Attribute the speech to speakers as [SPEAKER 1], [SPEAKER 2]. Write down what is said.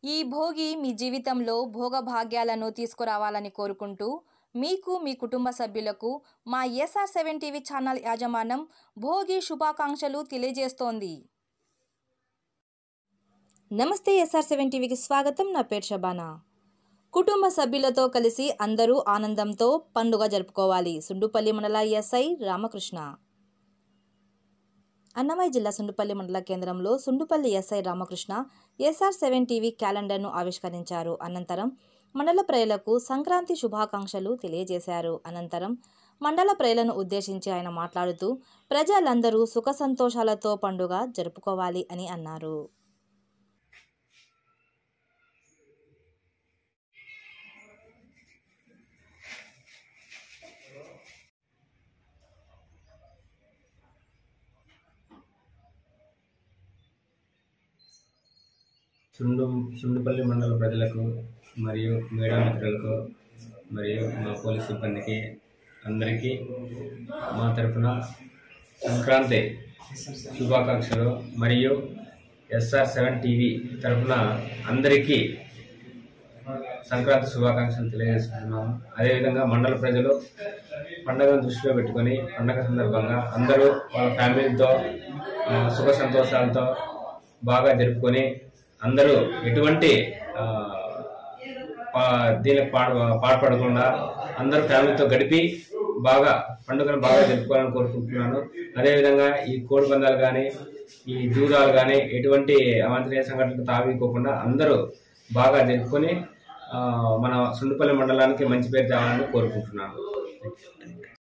[SPEAKER 1] ఈ భోగి మీ జీవితంలో భోగభాగ్యాలను తీసుకురావాలని కోరుకుంటూ మీకు మీ కుటుంబ సభ్యులకు మా ఎస్ఆర్ సెవెన్ టీవీ ఛానల్ యాజమాన్యం భోగి శుభాకాంక్షలు తెలియజేస్తోంది నమస్తే ఎస్ఆర్ సెవెన్ టీవీకి స్వాగతం నా పేరు షబానా కుటుంబ సభ్యులతో కలిసి అందరూ ఆనందంతో పండుగ జరుపుకోవాలి సుండుపల్లి మండల ఎస్ఐ రామకృష్ణ అన్నమయ్య జిల్లా సుండుపల్లి మండల కేంద్రంలో Sundupalli SI Ramakrishna SR seven TV క్యాలెండర్ను ఆవిష్కరించారు అనంతరం మండల ప్రజలకు సంక్రాంతి శుభాకాంక్షలు తెలియజేశారు అనంతరం మండల ప్రజలను ఉద్దేశించి ఆయన మాట్లాడుతూ ప్రజలందరూ సుఖ సంతోషాలతో పండుగ జరుపుకోవాలి అని అన్నారు
[SPEAKER 2] సుండు సుండుపల్లి మండల ప్రజలకు మరియు మీడియా మిత్రులకు మరియు మా పోలీస్ సిబ్బందికి అందరికీ మా తరఫున సంక్రాంతి శుభాకాంక్షలు మరియు ఎస్ఆర్ సెవెన్ టీవీ తరఫున అందరికీ సంక్రాంతి శుభాకాంక్షలు తెలియజేస్తున్నాము అదేవిధంగా మండల ప్రజలు పండగను దృష్టిలో పెట్టుకొని పండగ సందర్భంగా అందరూ వాళ్ళ ఫ్యామిలీతో ఆ, సుఖ సంతోషాలతో బాగా జరుపుకొని అందరూ ఎటువంటి ఆ, పా- దీనికి పాడ పాటుపడకుండా అందరూ ఫ్యామిలీతో గడిపి బాగా పండుగను బాగా జరుపుకోవాలని కోరుకుంటున్నాను అదేవిధంగా ఈ కోడి పందాలు కానీ ఈ జూదాలు కానీ ఎటువంటి అవాంఛనీయ సంఘటనలకు తావీకోకుండా అందరూ బాగా జరుపుకొని ఆ, మన సుండుపల్లి మండలానికి మంచి పేరు తేవాలని కోరుకుంటున్నాను